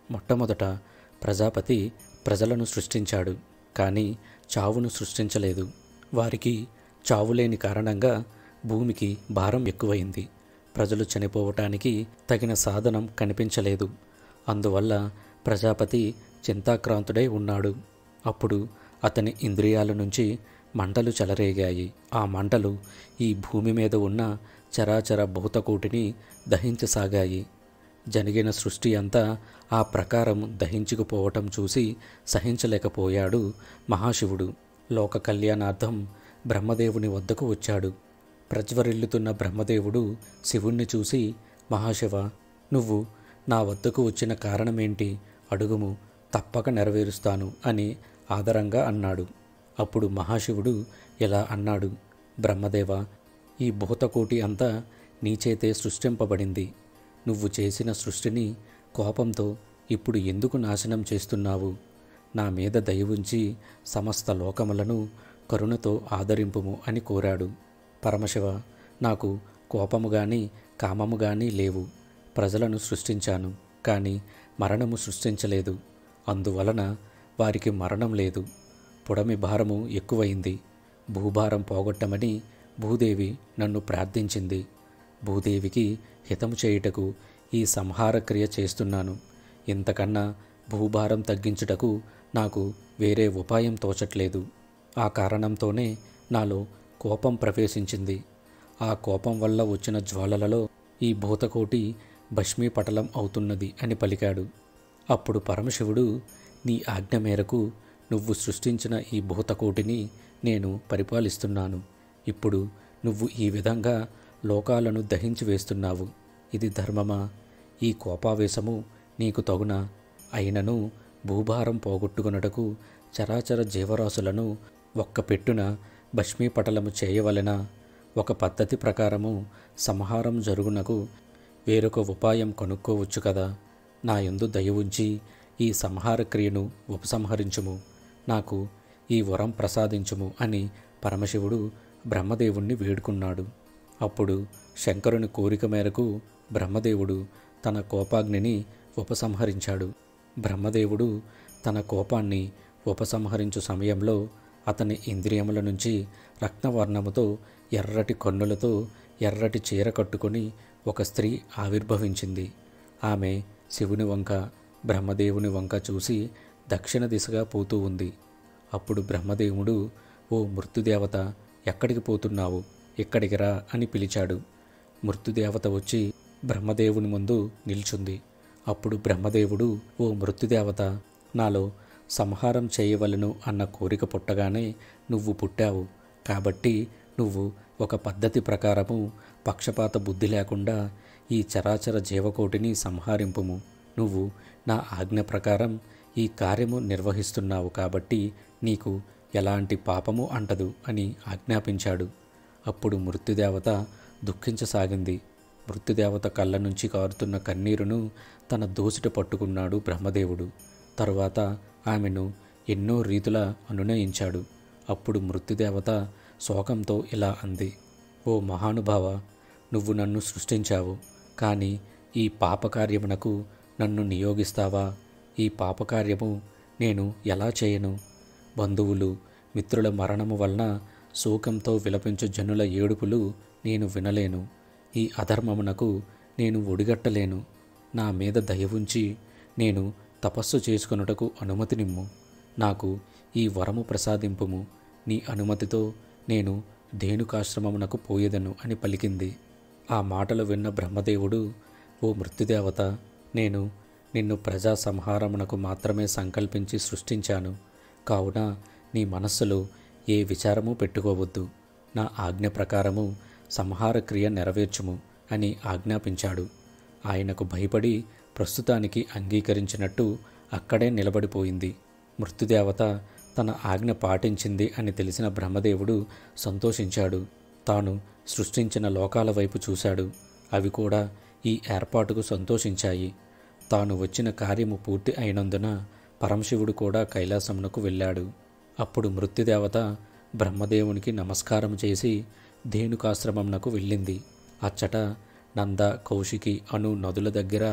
మొట్టమొదట ప్రజాపతి ప్రజలను సృష్టించాడు కానీ చావును సృష్టించలేదు వారికి చావు లేని కారణంగా భూమికి భారం ఎక్కువైంది ప్రజలు చనిపోవటానికి తగిన సాధనం కనిపించలేదు అందువల్ల ప్రజాపతి చింతాక్రాంతుడై ఉన్నాడు అప్పుడు అతని ఇంద్రియాల నుంచి మంటలు చెలరేగాయి ఆ మంటలు ఈ భూమి మీద ఉన్న చరాచర భూతకోటిని దహించసాగాయి జరిగిన సృష్టి అంతా ఆ ప్రకారం దహించుకుపోవటం చూసి సహించలేకపోయాడు మహాశివుడు లోక కళ్యాణార్థం బ్రహ్మదేవుని వద్దకు వచ్చాడు ప్రజ్వరిల్లుతున్న బ్రహ్మదేవుడు శివుణ్ణి చూసి మహాశివ నువ్వు నా వద్దకు వచ్చిన కారణమేంటి అడుగుము తప్పక నెరవేరుస్తాను అని ఆదరంగా అన్నాడు అప్పుడు మహాశివుడు ఇలా అన్నాడు బ్రహ్మదేవ ఈ భూతకోటి అంతా నీచేతే సృష్టింపబడింది నువ్వు చేసిన సృష్టిని కోపంతో ఇప్పుడు ఎందుకు నాశనం చేస్తున్నావు నా మీద దయ ఉంచి సమస్త లోకములను కరుణతో ఆదరింపుము అని కోరాడు పరమశివ నాకు కోపము గాని కామము గాని లేవు ప్రజలను సృష్టించాను కానీ మరణము సృష్టించలేదు అందువలన వారికి మరణం లేదు పుడమి భారము ఎక్కువైంది భూభారం పోగొట్టమని భూదేవి నన్ను ప్రార్థించింది భూదేవికి హితము చేయుటకు ఈ సంహార క్రియ చేస్తున్నాను ఇంతకన్నా భూభారం తగ్గించుటకు నాకు వేరే ఉపాయం తోచట్లేదు ఆ కారణంతోనే నాలో కోపం ప్రవేశించింది ఆ కోపం వల్ల వచ్చిన జ్వాలలలో ఈ భూతకోటి భస్మీపటలం అవుతున్నది అని పలికాడు అప్పుడు పరమశివుడు నీ ఆజ్ఞ మేరకు నువ్వు సృష్టించిన ఈ భూతకోటిని నేను పరిపాలిస్తున్నాను ఇప్పుడు నువ్వు ఈ విధంగా లోకాలను దహించి వేస్తున్నావు ఇది ధర్మమా ఈ కోపావేశము నీకు తగునా అయినను భూభారం పోగొట్టుకొనుటకు చరాచర జీవరాశులను ఒక్క పెట్టున భస్మీపటలము చేయవలెనా ఒక పద్ధతి ప్రకారము సంహారం జరుగునకు వేరొక ఉపాయం కనుక్కోవచ్చు కదా నా యందు దయ ఉంచి ఈ సంహార క్రియను ఉపసంహరించుము నాకు ఈ వరం ప్రసాదించుము అని పరమశివుడు బ్రహ్మదేవుణ్ణి వేడుకున్నాడు అప్పుడు శంకరుని కోరిక మేరకు బ్రహ్మదేవుడు తన కోపాగ్నిని ఉపసంహరించాడు బ్రహ్మదేవుడు తన కోపాన్ని ఉపసంహరించు సమయంలో అతని ఇంద్రియముల నుంచి రక్తవర్ణముతో ఎర్రటి కన్నులతో ఎర్రటి చీర కట్టుకొని ఒక స్త్రీ ఆవిర్భవించింది ఆమె శివుని వంక బ్రహ్మదేవుని వంక చూసి దక్షిణ దిశగా పోతూ ఉంది అప్పుడు బ్రహ్మదేవుడు ఓ మృత్యుదేవత ఎక్కడికి పోతున్నావు ఇక్కడికి రా అని పిలిచాడు మృత్యుదేవత వచ్చి బ్రహ్మదేవుని ముందు నిల్చుంది అప్పుడు బ్రహ్మదేవుడు ఓ మృత్యుదేవత నాలో సంహారం చేయవలను అన్న కోరిక పుట్టగానే నువ్వు పుట్టావు కాబట్టి నువ్వు ఒక పద్ధతి ప్రకారము పక్షపాత బుద్ధి లేకుండా ఈ చరాచర జీవకోటిని సంహరింపుము నువ్వు నా ఆజ్ఞ ప్రకారం ఈ కార్యము నిర్వహిస్తున్నావు కాబట్టి నీకు ఎలాంటి పాపము అంటదు అని ఆజ్ఞాపించాడు అప్పుడు మృత్యుదేవత దుఃఖించసాగింది మృత్యుదేవత కళ్ళ నుంచి కారుతున్న కన్నీరును తన దోసిట పట్టుకున్నాడు బ్రహ్మదేవుడు తరువాత ఆమెను ఎన్నో రీతుల అనునయించాడు అప్పుడు మృత్యుదేవత శోకంతో ఇలా అంది ఓ మహానుభావ నువ్వు నన్ను సృష్టించావు కానీ ఈ పాపకార్యమునకు నన్ను నియోగిస్తావా ఈ పాపకార్యము నేను ఎలా చేయను బంధువులు మిత్రుల మరణము వలన శోకంతో విలపించు జనుల ఏడుపులు నేను వినలేను ఈ అధర్మమునకు నేను ఒడిగట్టలేను నా మీద దయ ఉంచి నేను తపస్సు చేసుకొనుటకు అనుమతినిమ్ము నాకు ఈ వరము ప్రసాదింపుము నీ అనుమతితో నేను ధేనుకాశ్రమమునకు పోయేదను అని పలికింది ఆ మాటలు విన్న బ్రహ్మదేవుడు ఓ మృత్యుదేవత నేను నిన్ను ప్రజా సంహారమునకు మాత్రమే సంకల్పించి సృష్టించాను కావున నీ మనస్సులో ఏ విచారము పెట్టుకోవద్దు నా ఆజ్ఞ ప్రకారము సంహార క్రియ నెరవేర్చుము అని ఆజ్ఞాపించాడు ఆయనకు భయపడి ప్రస్తుతానికి అంగీకరించినట్టు అక్కడే నిలబడిపోయింది మృత్యుదేవత తన ఆజ్ఞ పాటించింది అని తెలిసిన బ్రహ్మదేవుడు సంతోషించాడు తాను సృష్టించిన లోకాల వైపు చూశాడు అవి కూడా ఈ ఏర్పాటుకు సంతోషించాయి తాను వచ్చిన కార్యము పూర్తి అయినందున పరమశివుడు కూడా కైలాసమునకు వెళ్ళాడు అప్పుడు మృత్యుదేవత బ్రహ్మదేవునికి నమస్కారం చేసి ధేనుకాశ్రమంనకు వెళ్ళింది అచ్చట నంద కౌశికి అను నదుల దగ్గర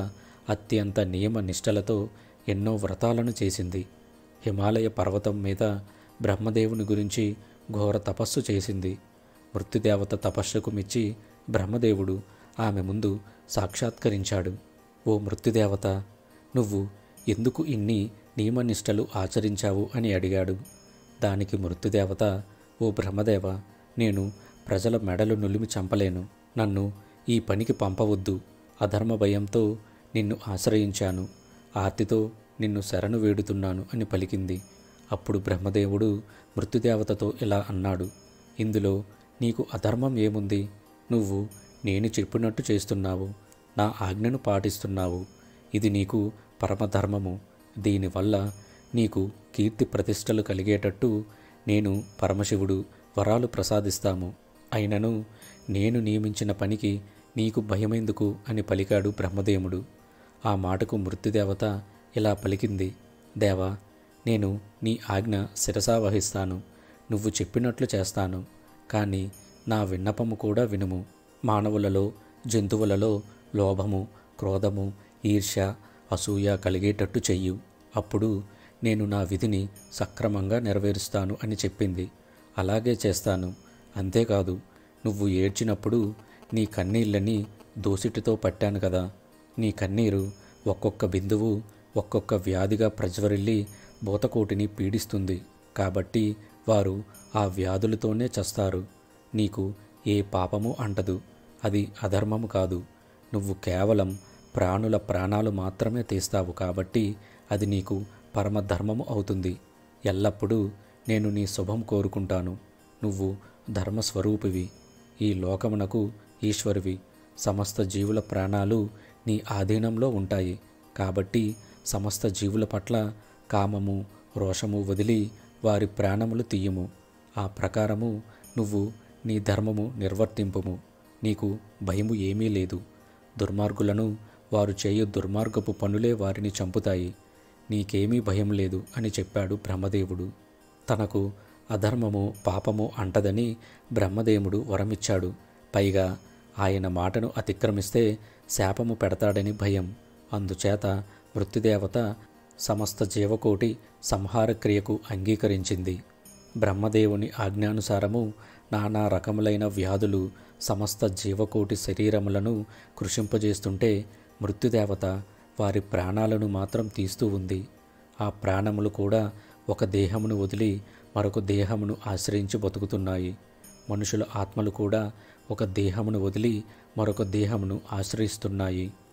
అత్యంత నియమ నిష్టలతో ఎన్నో వ్రతాలను చేసింది హిమాలయ పర్వతం మీద బ్రహ్మదేవుని గురించి ఘోర తపస్సు చేసింది మృత్యుదేవత తపస్సుకు మెచ్చి బ్రహ్మదేవుడు ఆమె ముందు సాక్షాత్కరించాడు ఓ మృత్యుదేవత నువ్వు ఎందుకు ఇన్ని నియమనిష్టలు ఆచరించావు అని అడిగాడు దానికి మృత్యుదేవత ఓ బ్రహ్మదేవ నేను ప్రజల మెడలు నులిమి చంపలేను నన్ను ఈ పనికి పంపవద్దు అధర్మ భయంతో నిన్ను ఆశ్రయించాను ఆర్తితో నిన్ను శరణు వేడుతున్నాను అని పలికింది అప్పుడు బ్రహ్మదేవుడు మృత్యుదేవతతో ఇలా అన్నాడు ఇందులో నీకు అధర్మం ఏముంది నువ్వు నేను చెప్పినట్టు చేస్తున్నావు నా ఆజ్ఞను పాటిస్తున్నావు ఇది నీకు పరమధర్మము దీనివల్ల నీకు కీర్తి ప్రతిష్టలు కలిగేటట్టు నేను పరమశివుడు వరాలు ప్రసాదిస్తాము అయినను నేను నియమించిన పనికి నీకు భయమెందుకు అని పలికాడు బ్రహ్మదేవుడు ఆ మాటకు మృత్యుదేవత ఇలా పలికింది దేవా నేను నీ ఆజ్ఞ శిరసా వహిస్తాను నువ్వు చెప్పినట్లు చేస్తాను కానీ నా విన్నపము కూడా వినుము మానవులలో జంతువులలో లోభము క్రోధము ఈర్ష్య అసూయ కలిగేటట్టు చెయ్యు అప్పుడు నేను నా విధిని సక్రమంగా నెరవేరుస్తాను అని చెప్పింది అలాగే చేస్తాను అంతేకాదు నువ్వు ఏడ్చినప్పుడు నీ కన్నీళ్ళని దోసిటితో పట్టాను కదా నీ కన్నీరు ఒక్కొక్క బిందువు ఒక్కొక్క వ్యాధిగా ప్రజ్వరిల్లి బోతకోటిని పీడిస్తుంది కాబట్టి వారు ఆ వ్యాధులతోనే చస్తారు నీకు ఏ పాపము అంటదు అది అధర్మము కాదు నువ్వు కేవలం ప్రాణుల ప్రాణాలు మాత్రమే తీస్తావు కాబట్టి అది నీకు పరమధర్మము అవుతుంది ఎల్లప్పుడూ నేను నీ శుభం కోరుకుంటాను నువ్వు ధర్మస్వరూపివి ఈ లోకమునకు ఈశ్వరివి సమస్త జీవుల ప్రాణాలు నీ ఆధీనంలో ఉంటాయి కాబట్టి సమస్త జీవుల పట్ల కామము రోషము వదిలి వారి ప్రాణములు తీయము ఆ ప్రకారము నువ్వు నీ ధర్మము నిర్వర్తింపుము నీకు భయము ఏమీ లేదు దుర్మార్గులను వారు చేయు దుర్మార్గపు పనులే వారిని చంపుతాయి నీకేమీ భయం లేదు అని చెప్పాడు బ్రహ్మదేవుడు తనకు అధర్మము పాపము అంటదని బ్రహ్మదేవుడు వరమిచ్చాడు పైగా ఆయన మాటను అతిక్రమిస్తే శాపము పెడతాడని భయం అందుచేత మృత్యుదేవత సమస్త జీవకోటి సంహార క్రియకు అంగీకరించింది బ్రహ్మదేవుని ఆజ్ఞానుసారము నానా రకములైన వ్యాధులు సమస్త జీవకోటి శరీరములను కృషింపజేస్తుంటే మృత్యుదేవత వారి ప్రాణాలను మాత్రం తీస్తూ ఉంది ఆ ప్రాణములు కూడా ఒక దేహమును వదిలి మరొక దేహమును ఆశ్రయించి బతుకుతున్నాయి మనుషుల ఆత్మలు కూడా ఒక దేహమును వదిలి మరొక దేహమును ఆశ్రయిస్తున్నాయి